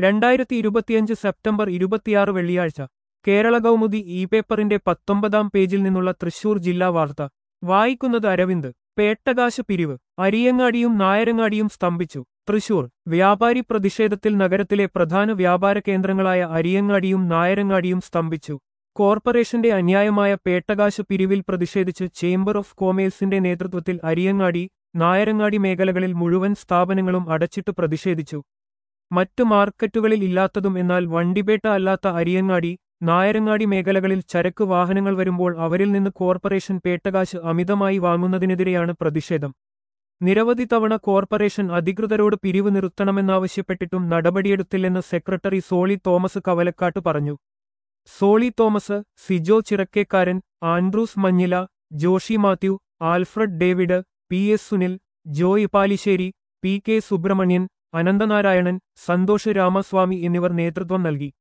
രണ്ടായിരത്തി ഇരുപത്തിയഞ്ച് സെപ്റ്റംബർ ഇരുപത്തിയാറ് വെള്ളിയാഴ്ച കേരള കൗമുദി ഇ പേപ്പറിന്റെ പത്തൊമ്പതാം പേജിൽ നിന്നുള്ള തൃശൂർ ജില്ലാ വാർത്ത വായിക്കുന്നത് അരവിന്ദ് പേട്ടകാശ് പിരിവ് അരിയങ്ങാടിയും നായരങ്ങാടിയും സ്തംഭിച്ചു തൃശൂർ വ്യാപാരി പ്രതിഷേധത്തിൽ നഗരത്തിലെ പ്രധാന വ്യാപാര കേന്ദ്രങ്ങളായ അരിയങ്ങാടിയും നായരങ്ങാടിയും സ്തംഭിച്ചു കോർപ്പറേഷന്റെ അന്യായമായ പേട്ടകാശ് പിരിവിൽ പ്രതിഷേധിച്ച് ചേംബർ ഓഫ് കോമേഴ്സിന്റെ നേതൃത്വത്തിൽ അരിയങ്ങാടി നായരങ്ങാടി മേഖലകളിൽ മുഴുവൻ സ്ഥാപനങ്ങളും അടച്ചിട്ട് പ്രതിഷേധിച്ചു മറ്റു മാർക്കറ്റുകളിൽ ഇല്ലാത്തതും എന്നാൽ വണ്ടിപേട്ട അല്ലാത്ത അരിയങ്ങാടി നായരങ്ങാടി മേഖലകളിൽ ചരക്ക് വാഹനങ്ങൾ വരുമ്പോൾ അവരിൽ നിന്ന് കോർപ്പറേഷൻ പേട്ടകാശ് അമിതമായി വാങ്ങുന്നതിനെതിരെയാണ് പ്രതിഷേധം നിരവധി തവണ കോർപ്പറേഷൻ അധികൃതരോട് പിരിവ് നിർത്തണമെന്നാവശ്യപ്പെട്ടിട്ടും നടപടിയെടുത്തില്ലെന്ന് സെക്രട്ടറി സോളി തോമസ് കവലക്കാട്ട് പറഞ്ഞു Soly Thomas Sijo Chirakkekkaran Andrews Manjila Joshi Mathew Alfred David P S Sunil Joy Palissery P K Subrahmanyan Ananthanarayanan Santhosh Ramaswamy എന്നിവർ നേതൃത്വം നൽകി